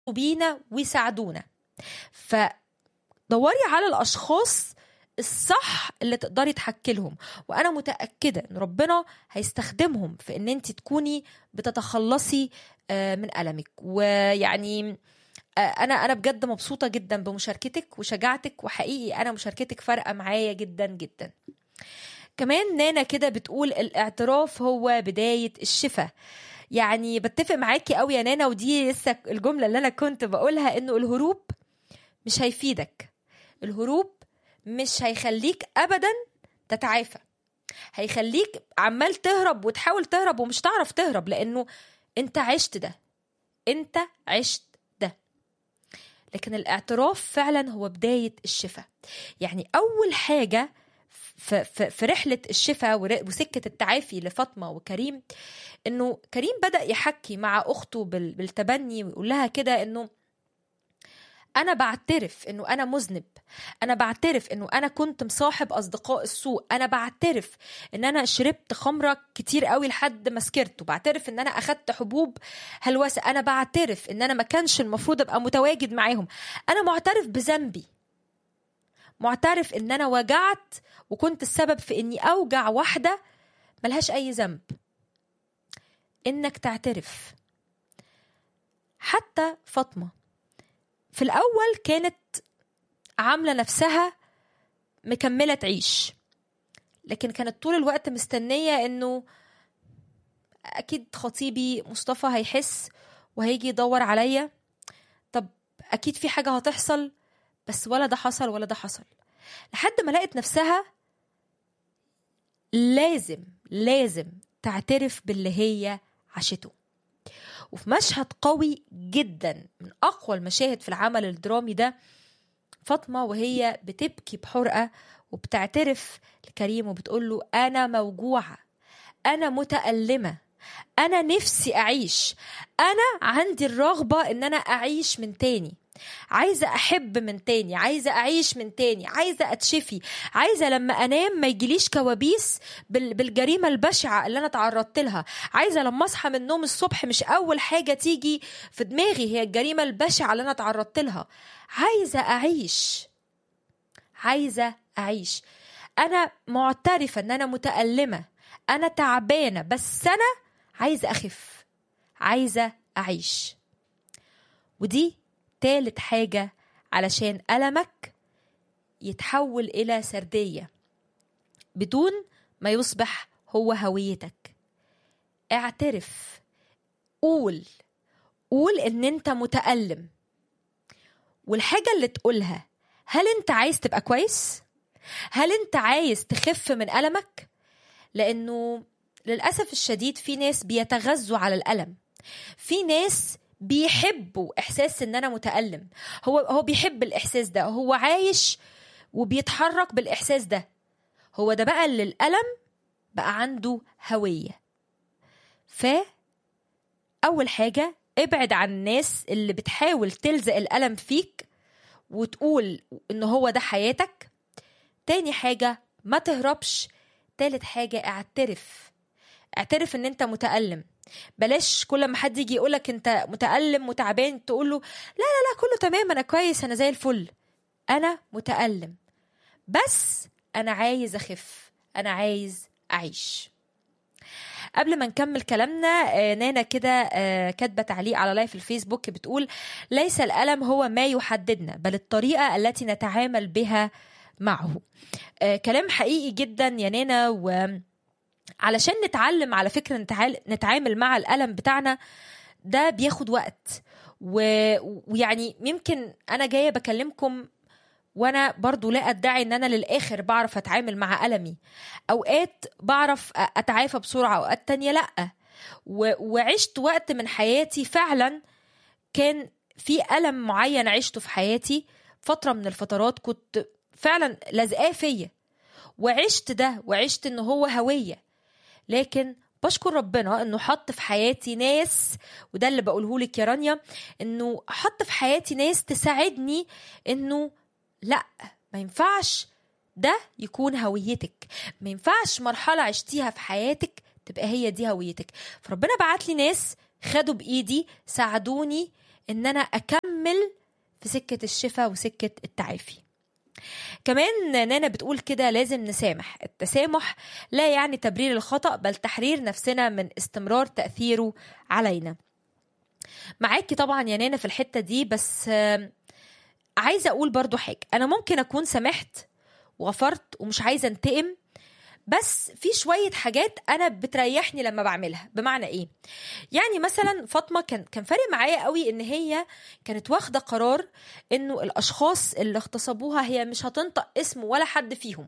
بينا ويساعدونا فدوري على الاشخاص الصح اللي تقدري تحكي لهم وانا متاكده ان ربنا هيستخدمهم في ان انت تكوني بتتخلصي آه، من المك ويعني آه، انا انا بجد مبسوطه جدا بمشاركتك وشجاعتك وحقيقي انا مشاركتك فارقه معايا جدا جدا كمان نانا كده بتقول الاعتراف هو بدايه الشفاء يعني بتفق معاكي قوي يا نانا ودي لسه الجمله اللي انا كنت بقولها انه الهروب مش هيفيدك الهروب مش هيخليك ابدا تتعافى هيخليك عمال تهرب وتحاول تهرب ومش تعرف تهرب لانه انت عشت ده انت عشت ده لكن الاعتراف فعلا هو بدايه الشفاء يعني اول حاجه في, في, في رحله الشفاء ور- وسكه التعافي لفاطمه وكريم انه كريم بدا يحكي مع اخته بال- بالتبني ويقول لها كده انه انا بعترف انه انا مذنب انا بعترف انه انا كنت مصاحب اصدقاء السوء انا بعترف ان انا شربت خمره كتير قوي لحد ما سكرت وبعترف ان انا اخدت حبوب هلوسه انا بعترف ان انا ما كانش المفروض ابقى متواجد معاهم انا معترف بذنبي معترف ان انا وجعت وكنت السبب في اني اوجع واحده ملهاش اي ذنب انك تعترف حتى فاطمه في الاول كانت عامله نفسها مكمله تعيش لكن كانت طول الوقت مستنيه انه اكيد خطيبي مصطفى هيحس وهيجي يدور عليا طب اكيد في حاجه هتحصل بس ولا ده حصل ولا ده حصل لحد ما لقت نفسها لازم لازم تعترف باللي هي عاشته وفي مشهد قوي جدا من اقوى المشاهد في العمل الدرامي ده فاطمه وهي بتبكي بحرقه وبتعترف لكريم وبتقول له انا موجوعه انا متالمه انا نفسي اعيش انا عندي الرغبه ان انا اعيش من تاني عايزه احب من تاني عايزه اعيش من تاني عايزه اتشفي عايزه لما انام ما يجيليش كوابيس بال- بالجريمه البشعه اللي انا تعرضت لها عايزه لما اصحى من النوم الصبح مش اول حاجه تيجي في دماغي هي الجريمه البشعه اللي انا تعرضت لها عايزه اعيش عايزه اعيش انا معترفه ان انا متالمه انا تعبانه بس انا عايزه اخف عايزه اعيش ودي تالت حاجه علشان المك يتحول الى سرديه بدون ما يصبح هو هويتك اعترف قول قول ان انت متألم والحاجة اللي تقولها هل انت عايز تبقى كويس؟ هل انت عايز تخف من ألمك؟ لأنه للأسف الشديد في ناس بيتغذوا على الألم في ناس بيحبوا إحساس إن أنا متألم هو هو بيحب الإحساس ده هو عايش وبيتحرك بالإحساس ده هو ده بقى اللي الألم بقى عنده هوية ف أول حاجة ابعد عن الناس اللي بتحاول تلزق الألم فيك وتقول إن هو ده حياتك تاني حاجة ما تهربش تالت حاجة اعترف اعترف ان انت متألم بلاش كل ما حد يجي يقولك انت متألم وتعبان تقول له لا لا لا كله تمام انا كويس انا زي الفل انا متألم بس انا عايز اخف انا عايز اعيش قبل ما نكمل كلامنا آه، نانا كده آه، كاتبه تعليق على لايف الفيسبوك بتقول ليس الالم هو ما يحددنا بل الطريقه التي نتعامل بها معه آه، كلام حقيقي جدا يا نانا و علشان نتعلم على فكره نتعال- نتعامل مع الالم بتاعنا ده بياخد وقت و... ويعني يمكن انا جايه بكلمكم وانا برضو لا ادعي ان انا للاخر بعرف اتعامل مع المي اوقات بعرف أ- اتعافى بسرعه اوقات تانية لا و... وعشت وقت من حياتي فعلا كان في الم معين عشته في حياتي فتره من الفترات كنت فعلا لازقاه فيا وعشت ده وعشت ان هو هويه لكن بشكر ربنا انه حط في حياتي ناس وده اللي بقوله لك يا رانيا انه حط في حياتي ناس تساعدني انه لا ما ينفعش ده يكون هويتك ما ينفعش مرحلة عشتيها في حياتك تبقى هي دي هويتك فربنا بعت لي ناس خدوا بإيدي ساعدوني ان انا اكمل في سكه الشفاء وسكه التعافي كمان نانا بتقول كده لازم نسامح التسامح لا يعني تبرير الخطأ بل تحرير نفسنا من استمرار تأثيره علينا معاكي طبعا يا نانا في الحتة دي بس آم، عايزة أقول برضو حاجة أنا ممكن أكون سامحت وغفرت ومش عايزة أنتقم بس في شوية حاجات أنا بتريحني لما بعملها بمعنى إيه؟ يعني مثلا فاطمة كان كان فارق معايا قوي إن هي كانت واخدة قرار إنه الأشخاص اللي اغتصبوها هي مش هتنطق اسم ولا حد فيهم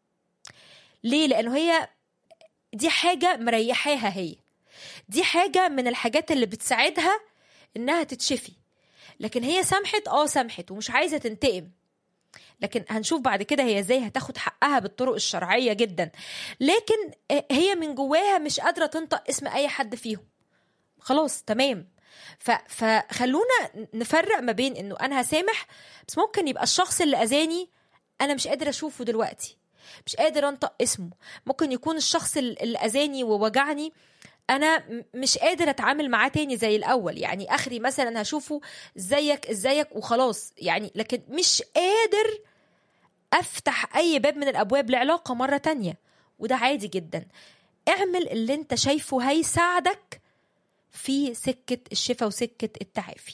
ليه؟ لأنه هي دي حاجة مريحاها هي دي حاجة من الحاجات اللي بتساعدها إنها تتشفي لكن هي سامحت اه سامحت ومش عايزة تنتقم لكن هنشوف بعد كده هي ازاي هتاخد حقها بالطرق الشرعية جدا لكن هي من جواها مش قادرة تنطق اسم أي حد فيهم خلاص تمام ف... فخلونا نفرق ما بين انه انا هسامح بس ممكن يبقى الشخص اللي اذاني انا مش قادر اشوفه دلوقتي مش قادر انطق اسمه ممكن يكون الشخص اللي اذاني ووجعني انا م- مش قادر اتعامل معاه تاني زي الاول يعني اخري مثلا هشوفه ازيك ازيك وخلاص يعني لكن مش قادر افتح اي باب من الابواب لعلاقه مره تانية وده عادي جدا اعمل اللي انت شايفه هيساعدك في سكه الشفاء وسكه التعافي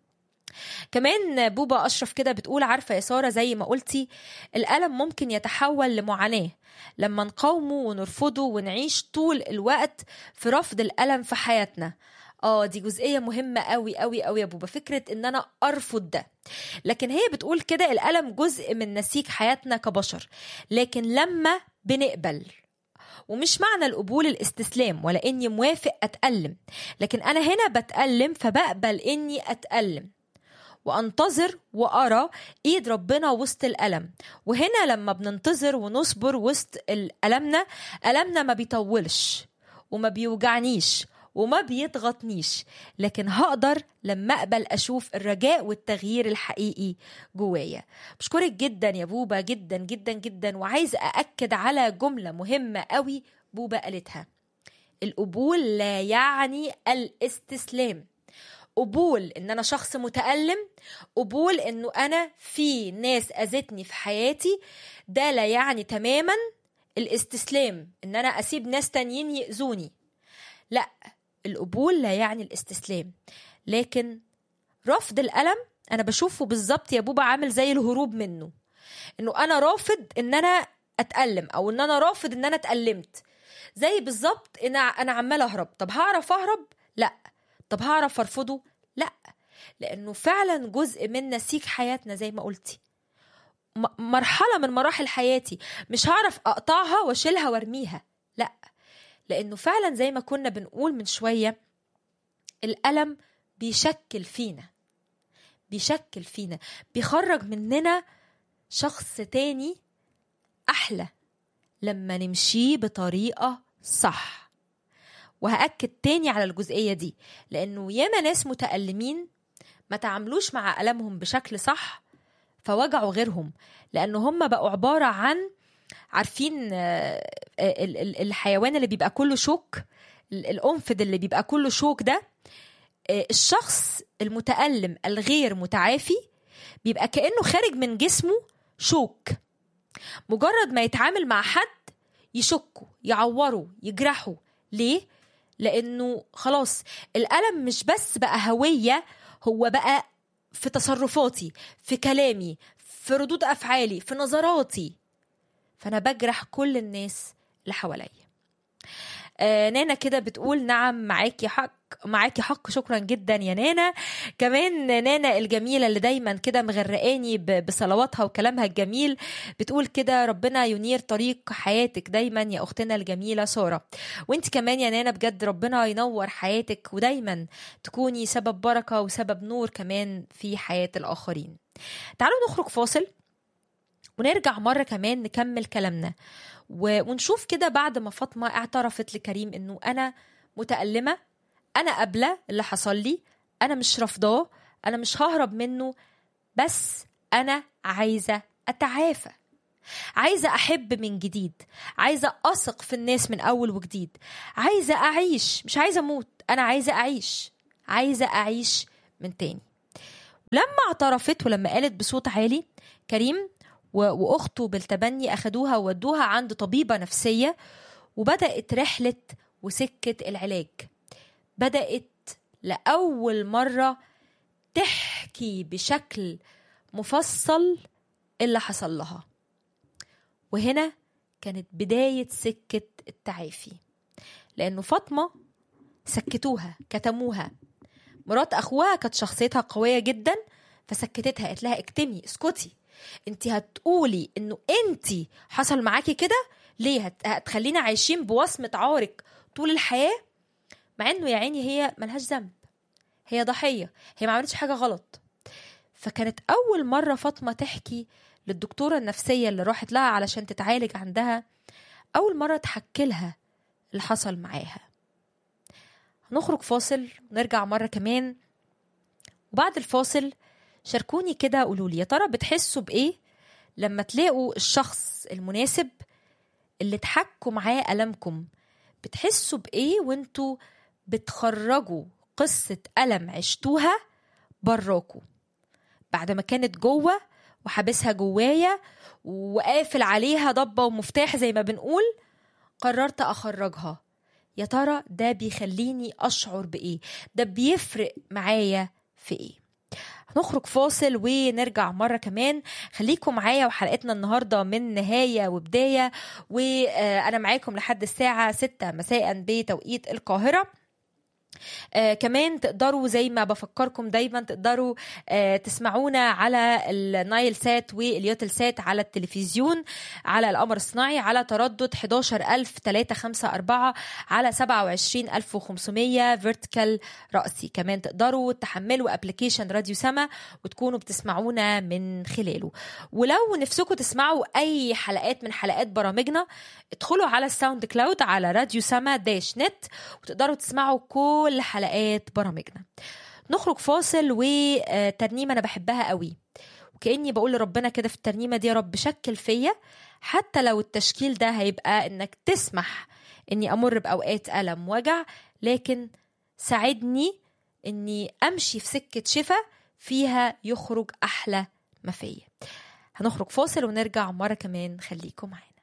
كمان بوبا اشرف كده بتقول عارفه يا ساره زي ما قلتي الالم ممكن يتحول لمعاناه لما نقاومه ونرفضه ونعيش طول الوقت في رفض الالم في حياتنا اه دي جزئيه مهمه قوي قوي قوي يا بوبا فكره ان انا ارفض ده لكن هي بتقول كده الالم جزء من نسيج حياتنا كبشر لكن لما بنقبل ومش معنى القبول الاستسلام ولا اني موافق اتألم لكن انا هنا بتألم فبقبل اني اتألم وانتظر وارى ايد ربنا وسط الالم وهنا لما بننتظر ونصبر وسط المنا المنا ما بيطولش وما بيوجعنيش وما بيضغطنيش لكن هقدر لما اقبل اشوف الرجاء والتغيير الحقيقي جوايا بشكرك جدا يا بوبا جدا جدا جدا وعايز أأكد على جملة مهمة قوي بوبا قالتها القبول لا يعني الاستسلام قبول ان انا شخص متألم قبول انه انا في ناس اذتني في حياتي ده لا يعني تماما الاستسلام ان انا اسيب ناس تانيين يأذوني لا القبول لا يعني الاستسلام لكن رفض الألم أنا بشوفه بالظبط يا بوبا عامل زي الهروب منه إنه أنا رافض إن أنا أتألم أو إن أنا رافض إن أنا اتألمت زي بالظبط إن أنا عمال أهرب طب هعرف أهرب؟ لا طب هعرف أرفضه؟ لا لأنه فعلا جزء من نسيج حياتنا زي ما قلتي م- مرحلة من مراحل حياتي مش هعرف أقطعها وأشيلها وأرميها لا لأنه فعلا زي ما كنا بنقول من شوية الألم بيشكل فينا بيشكل فينا بيخرج مننا شخص تاني أحلى لما نمشيه بطريقة صح وهأكد تاني على الجزئية دي لأنه ياما ناس متألمين ما تعاملوش مع ألمهم بشكل صح فوجعوا غيرهم لأن هم بقوا عبارة عن عارفين آه، ال- ال- الحيوان اللي بيبقى كله شوك ال- القنفذ اللي بيبقى كله شوك ده آه، الشخص المتألم الغير متعافي بيبقى كأنه خارج من جسمه شوك مجرد ما يتعامل مع حد يشكه يعوره يجرحه ليه؟ لأنه خلاص الألم مش بس بقى هوية هو بقى في تصرفاتي في كلامي في ردود أفعالي في نظراتي فأنا بجرح كل الناس اللي حواليا آه نانا كده بتقول نعم معاكي حق معاكي حق شكرا جدا يا نانا كمان نانا الجميلة اللي دايما كده مغرقاني ب- بصلواتها وكلامها الجميل بتقول كده ربنا ينير طريق حياتك دايما يا أختنا الجميلة سارة وانت كمان يا نانا بجد ربنا ينور حياتك ودايما تكوني سبب بركة وسبب نور كمان في حياة الآخرين تعالوا نخرج فاصل ونرجع مرة كمان نكمل كلامنا و- ونشوف كده بعد ما فاطمة اعترفت لكريم انه انا متألمة انا قابلة اللي حصل لي انا مش رافضاه انا مش ههرب منه بس انا عايزة اتعافى عايزة أحب من جديد عايزة أثق في الناس من أول وجديد عايزة أعيش مش عايزة أموت أنا عايزة أعيش عايزة أعيش من تاني لما اعترفت ولما قالت بصوت عالي كريم واخته بالتبني اخدوها وودوها عند طبيبه نفسيه وبدات رحله وسكه العلاج بدات لاول مره تحكي بشكل مفصل اللي حصل لها وهنا كانت بدايه سكه التعافي لانه فاطمه سكتوها كتموها مرات اخوها كانت شخصيتها قويه جدا فسكتتها قالت لها اكتمي اسكتي انت هتقولي انه انت حصل معاكي كده ليه هتخلينا عايشين بوصمه عارك طول الحياه مع انه يا عيني هي ملهاش ذنب هي ضحيه هي ما عملتش حاجه غلط فكانت اول مره فاطمه تحكي للدكتوره النفسيه اللي راحت لها علشان تتعالج عندها اول مره تحكي لها اللي حصل معاها هنخرج فاصل ونرجع مرة كمان وبعد الفاصل شاركوني كده قولوا لي يا ترى بتحسوا بإيه لما تلاقوا الشخص المناسب اللي تحكوا معاه ألمكم بتحسوا بإيه وانتوا بتخرجوا قصة ألم عشتوها براكوا بعد ما كانت جوه وحابسها جوايا وقافل عليها ضبة ومفتاح زي ما بنقول قررت أخرجها يا ترى ده بيخليني اشعر بايه ده بيفرق معايا في ايه هنخرج فاصل ونرجع مرة كمان خليكم معايا وحلقتنا النهاردة من نهاية وبداية وأنا معاكم لحد الساعة 6 مساء بتوقيت القاهرة آه كمان تقدروا زي ما بفكركم دايما تقدروا آه تسمعونا على النايل سات واليوتل سات على التلفزيون على القمر الصناعي على تردد 11354 على 27500 فيرتيكال رأسي كمان تقدروا تحملوا ابلكيشن راديو سما وتكونوا بتسمعونا من خلاله ولو نفسكم تسمعوا اي حلقات من حلقات برامجنا ادخلوا على الساوند كلاود على راديو سما داش نت وتقدروا تسمعوا كل كل حلقات برامجنا نخرج فاصل وترنيمه انا بحبها قوي وكاني بقول لربنا كده في الترنيمه دي يا رب شكل فيا حتى لو التشكيل ده هيبقى انك تسمح اني امر باوقات الم وجع لكن ساعدني اني امشي في سكه شفا فيها يخرج احلى ما فيا هنخرج فاصل ونرجع مره كمان خليكم معانا